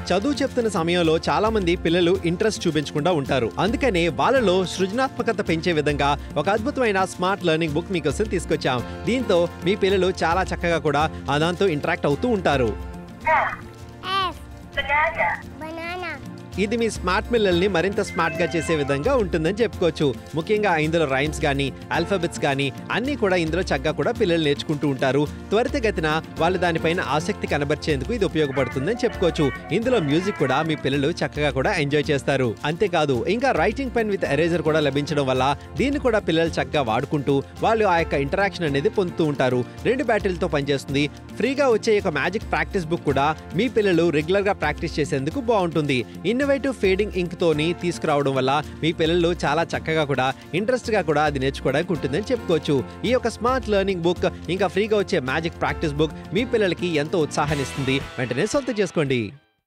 చదువు చెప్తున్న సమయంలో చాలా మంది పిల్లలు ఇంట్రెస్ట్ చూపించకుండా ఉంటారు అందుకనే వాళ్ళలో సృజనాత్మకత పెంచే విధంగా ఒక అద్భుతమైన స్మార్ట్ లెర్నింగ్ బుక్ మీకోసం తీసుకొచ్చాం దీంతో మీ పిల్లలు చాలా చక్కగా కూడా ఆ దాంతో ఇంటరాక్ట్ అవుతూ ఉంటారు F. banana, Banana. ఇది మీ స్మార్ట్ పిల్లల్ని మరింత స్మార్ట్ గా చేసే విధంగా ఉంటుందని చెప్పుకోవచ్చు ముఖ్యంగా ఇందులో రైమ్స్ కానీ ఆల్ఫాబెట్స్ కానీ అన్నీ కూడా ఇందులో చక్కగా కూడా పిల్లలు నేర్చుకుంటూ ఉంటారు త్వరితగతిన వాళ్ళు దానిపైన ఆసక్తి కనబర్చేందుకు ఇది ఉపయోగపడుతుందని చెప్పుకోవచ్చు ఇందులో మ్యూజిక్ కూడా మీ పిల్లలు చక్కగా కూడా ఎంజాయ్ చేస్తారు అంతేకాదు ఇంకా రైటింగ్ పెన్ విత్ ఎరేజర్ కూడా లభించడం వల్ల దీన్ని కూడా పిల్లలు చక్కగా వాడుకుంటూ వాళ్ళు ఆ యొక్క ఇంటరాక్షన్ అనేది పొందుతూ ఉంటారు రెండు బ్యాటరీలతో పనిచేస్తుంది ఫ్రీగా వచ్చే ఈ యొక్క మ్యాజిక్ ప్రాక్టీస్ బుక్ కూడా మీ పిల్లలు రెగ్యులర్ గా ప్రాక్టీస్ చేసేందుకు బాగుంటుంది ఇన్నోవేటివ్ ఫేడింగ్ ఇంక్ తోని తీసుకురావడం వల్ల మీ పిల్లలు చాలా చక్కగా కూడా ఇంట్రెస్ట్ గా కూడా అది నేర్చుకోవడానికి ఉంటుందని చెప్పుకోవచ్చు ఈ యొక్క స్మార్ట్ లెర్నింగ్ బుక్ ఇంకా ఫ్రీగా వచ్చే మ్యాజిక్ ప్రాక్టీస్ బుక్ మీ పిల్లలకి ఎంతో ఉత్సాహాన్ని ఇస్తుంది వెంటనే సొంతం చేసుకోండి